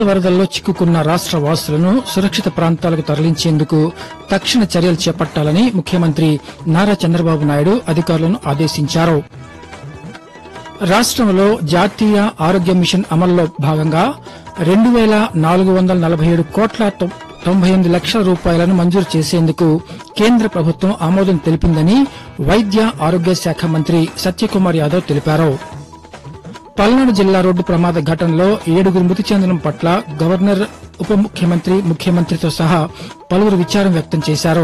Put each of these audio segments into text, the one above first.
వరదల్లో చిక్కుకున్న రాష్ట్ర వాసులను సురక్షిత ప్రాంతాలకు తరలించేందుకు తక్షణ చర్యలు చేపట్టాలని ముఖ్యమంత్రి నారా చంద్రబాబు నాయుడు అధికారులను ఆదేశించారు రాష్ట్రంలో జాతీయ ఆరోగ్య మిషన్ అమల్లో భాగంగా రెండు వేల నాలుగు వందల నలభై ఏడు కోట్ల తొ- తొంభై ఎనిమిది లక్షల రూపాయలను మంజూరు చేసేందుకు కేంద్ర ప్రభుత్వం ఆమోదం తెలిపిందని వైద్య ఆరోగ్య శాఖ మంత్రి సత్యకుమార్ యాదవ్ తెలిపారు పల్నాడు జిల్లా రోడ్డు ప్రమాద ఘటనలో ఏడుగురు మృతి చెందడం పట్ల గవర్నర్ ఉప ముఖ్యమంత్రి ముఖ్యమంత్రితో సహా పలువురు విచారం వ్యక్తం చేశారు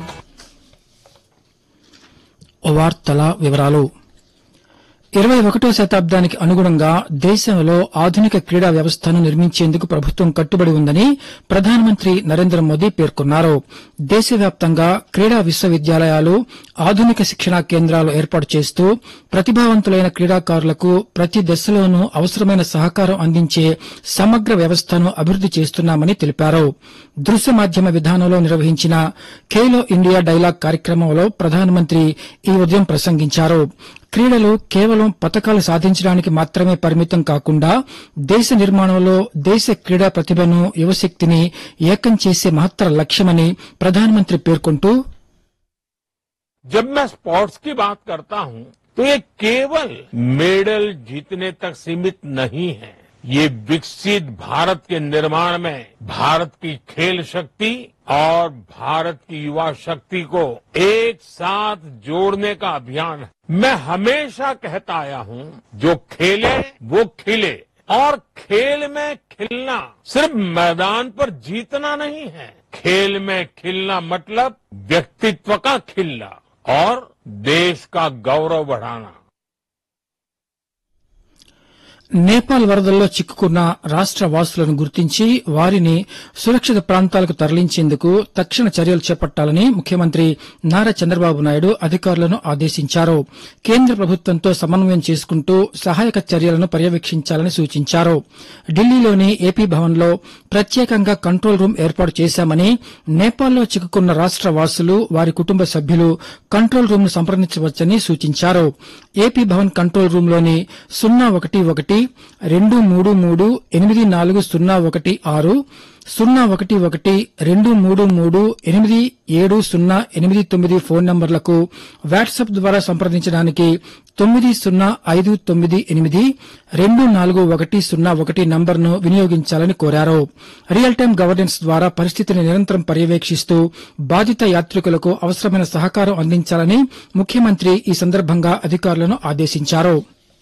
వార్తల వివరాలు ఇరవై ఒకటో శతాబ్దానికి అనుగుణంగా దేశంలో ఆధునిక క్రీడా వ్యవస్థను నిర్మించేందుకు ప్రభుత్వం కట్టుబడి ఉందని ప్రధానమంత్రి నరేంద్ర మోదీ పేర్కొన్నారు దేశవ్యాప్తంగా క్రీడా విశ్వవిద్యాలయాలు ఆధునిక శిక్షణా కేంద్రాలు ఏర్పాటు చేస్తూ ప్రతిభావంతులైన క్రీడాకారులకు ప్రతి దశలోనూ అవసరమైన సహకారం అందించే సమగ్ర వ్యవస్థను అభివృద్ది చేస్తున్నామని తెలిపారు దృశ్య మాధ్యమ విధానంలో నిర్వహించిన ఖేలో ఇండియా డైలాగ్ కార్యక్రమంలో ప్రధానమంత్రి ఈ ఉదయం ప్రసంగించారు క్రీడలు కేవలం పతకాలు సాధించడానికి మాత్రమే పరిమితం కాకుండా దేశ నిర్మాణంలో దేశ క్రీడా ప్రతిభను యువశక్తిని ఏకం చేసే మహత్తర లక్ష్యమని ప్రధానమంత్రి పేర్కొంటూ जब मैं स्पोर्ट्स की बात करता हूं तो ये केवल मेडल जीतने तक सीमित नहीं है ये विकसित भारत के निर्माण में भारत की खेल शक्ति और भारत की युवा शक्ति को एक साथ जोड़ने का अभियान है मैं हमेशा कहता आया हूं जो खेले वो खिले और खेल में खिलना सिर्फ मैदान पर जीतना नहीं है खेल में खिलना मतलब व्यक्तित्व का खिलना और देश का गौरव बढ़ाना నేపాల్ వరదల్లో చిక్కుకున్న రాష్ట వాసులను గుర్తించి వారిని సురక్షిత ప్రాంతాలకు తరలించేందుకు తక్షణ చర్యలు చేపట్టాలని ముఖ్యమంత్రి నారా చంద్రబాబు నాయుడు అధికారులను ఆదేశించారు కేంద్ర ప్రభుత్వంతో సమన్వయం చేసుకుంటూ సహాయక చర్యలను పర్యవేక్షించాలని సూచించారు ఢిల్లీలోని ఏపీ భవన్లో ప్రత్యేకంగా కంట్రోల్ రూమ్ ఏర్పాటు చేశామని నేపాల్లో చిక్కుకున్న రాష్ట వాసులు వారి కుటుంబ సభ్యులు కంట్రోల్ రూమ్ ను సంప్రదించవచ్చని సూచించారు ఏపీ భవన్ కంట్రోల్ రూమ్ లోని సున్నా ఒకటి ఒకటి రెండు మూడు మూడు ఎనిమిది నాలుగు సున్నా ఒకటి ఆరు సున్నా ఒకటి ఒకటి రెండు మూడు మూడు ఎనిమిది ఏడు సున్నా ఎనిమిది తొమ్మిది ఫోన్ నంబర్లకు వాట్సాప్ ద్వారా సంప్రదించడానికి తొమ్మిది సున్నా ఐదు తొమ్మిది ఎనిమిది రెండు నాలుగు ఒకటి సున్నా ఒకటి నంబర్ను వినియోగించాలని కోరారు రియల్ టైం గవర్నెన్స్ ద్వారా పరిస్థితిని నిరంతరం పర్యవేక్షిస్తూ బాధిత యాత్రికులకు అవసరమైన సహకారం అందించాలని ముఖ్యమంత్రి ఈ సందర్భంగా అధికారులను ఆదేశించారు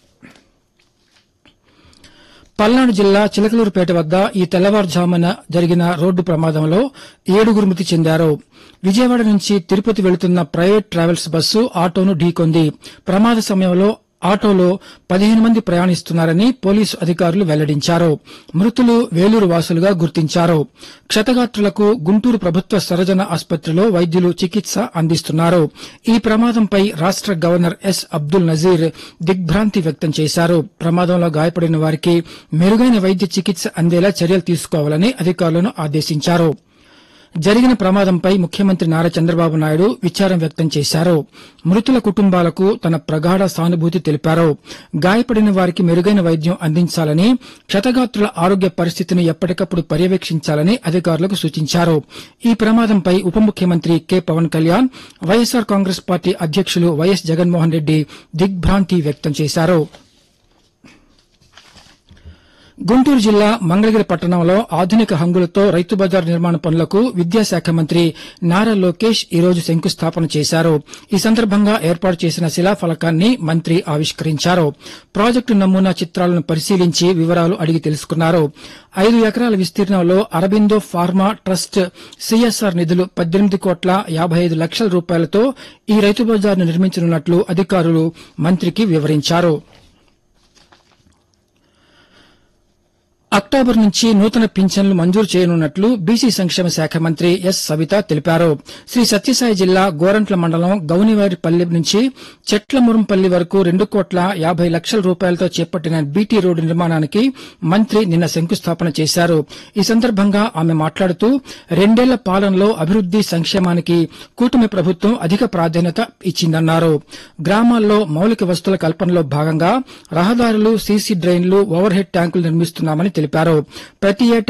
పల్నాడు జిల్లా చిలకలూరుపేట వద్ద ఈ తెల్లవారుజామున జరిగిన రోడ్డు ప్రమాదంలో ఏడుగురు మృతి చెందారు విజయవాడ నుంచి తిరుపతి వెళుతున్న ప్రైవేట్ ట్రావెల్స్ బస్సు ఆటోను ఢీకొంది ప్రమాద సమయంలో ఆటోలో పదిహేను మంది ప్రయాణిస్తున్నారని పోలీసు అధికారులు వెల్లడించారు మృతులు వేలూరు వాసులుగా గుర్తించారు క్షతగాత్రులకు గుంటూరు ప్రభుత్వ సర్వజన ఆసుపత్రిలో వైద్యులు చికిత్స అందిస్తున్నారు ఈ ప్రమాదంపై రాష్ట గవర్నర్ ఎస్ అబ్దుల్ నజీర్ దిగ్భ్రాంతి వ్యక్తం చేశారు ప్రమాదంలో గాయపడిన వారికి మెరుగైన వైద్య చికిత్స అందేలా చర్యలు తీసుకోవాలని అధికారులను ఆదేశించారు జరిగిన ప్రమాదంపై ముఖ్యమంత్రి నారా చంద్రబాబు నాయుడు విచారం వ్యక్తం చేశారు మృతుల కుటుంబాలకు తన ప్రగాఢ సానుభూతి తెలిపారు గాయపడిన వారికి మెరుగైన వైద్యం అందించాలని క్షతగాత్రుల ఆరోగ్య పరిస్థితిని ఎప్పటికప్పుడు పర్యవేక్షించాలని అధికారులకు సూచించారు ఈ ప్రమాదంపై ఉప ముఖ్యమంత్రి కె పవన్ కళ్యాణ్ వైఎస్సార్ కాంగ్రెస్ పార్టీ అధ్యక్షులు వైఎస్ జగన్మోహన్ రెడ్డి దిగ్భ్రాంతి వ్యక్తం చేశారు గుంటూరు జిల్లా మంగళగిరి పట్టణంలో ఆధునిక హంగులతో రైతు బజార్ నిర్మాణ పనులకు విద్యాశాఖ మంత్రి నారా లోకేష్ ఈ రోజు శంకుస్థాపన చేశారు ఈ సందర్భంగా ఏర్పాటు చేసిన శిలాఫలకాన్ని మంత్రి ఆవిష్కరించారు ప్రాజెక్టు నమూనా చిత్రాలను పరిశీలించి వివరాలు అడిగి తెలుసుకున్నారు ఐదు ఎకరాల విస్తీర్ణంలో అరబిందో ఫార్మా ట్రస్ట్ సిఎస్ఆర్ నిధులు పద్దెనిమిది కోట్ల యాబై ఐదు లక్షల రూపాయలతో ఈ రైతు బజార్ను నిర్మించనున్నట్లు అధికారులు మంత్రికి వివరించారు అక్టోబర్ నుంచి నూతన పింఛన్లు మంజూరు చేయనున్నట్లు బీసీ సంక్షేమ శాఖ మంత్రి ఎస్ సవిత తెలిపారు శ్రీ సత్యసాయి జిల్లా గోరంట్ల మండలం గౌనివారిపల్లి నుంచి చెట్లమురంపల్లి వరకు రెండు కోట్ల యాబై లక్షల రూపాయలతో చేపట్టిన బీటీ రోడ్డు నిర్మాణానికి మంత్రి నిన్న శంకుస్థాపన చేశారు ఈ సందర్భంగా ఆమె మాట్లాడుతూ రెండేళ్ల పాలనలో అభివృద్ది సంక్షేమానికి కూటమి ప్రభుత్వం అధిక ప్రాధాన్యత ఇచ్చిందన్నారు గ్రామాల్లో మౌలిక వస్తువుల కల్పనలో భాగంగా రహదారులు సీసీ డ్రైన్లు ఓవర్ హెడ్ ట్యాంకులు నిర్మిస్తున్నామని తెలిపారు తెలిపారు ప్రతి ఏటా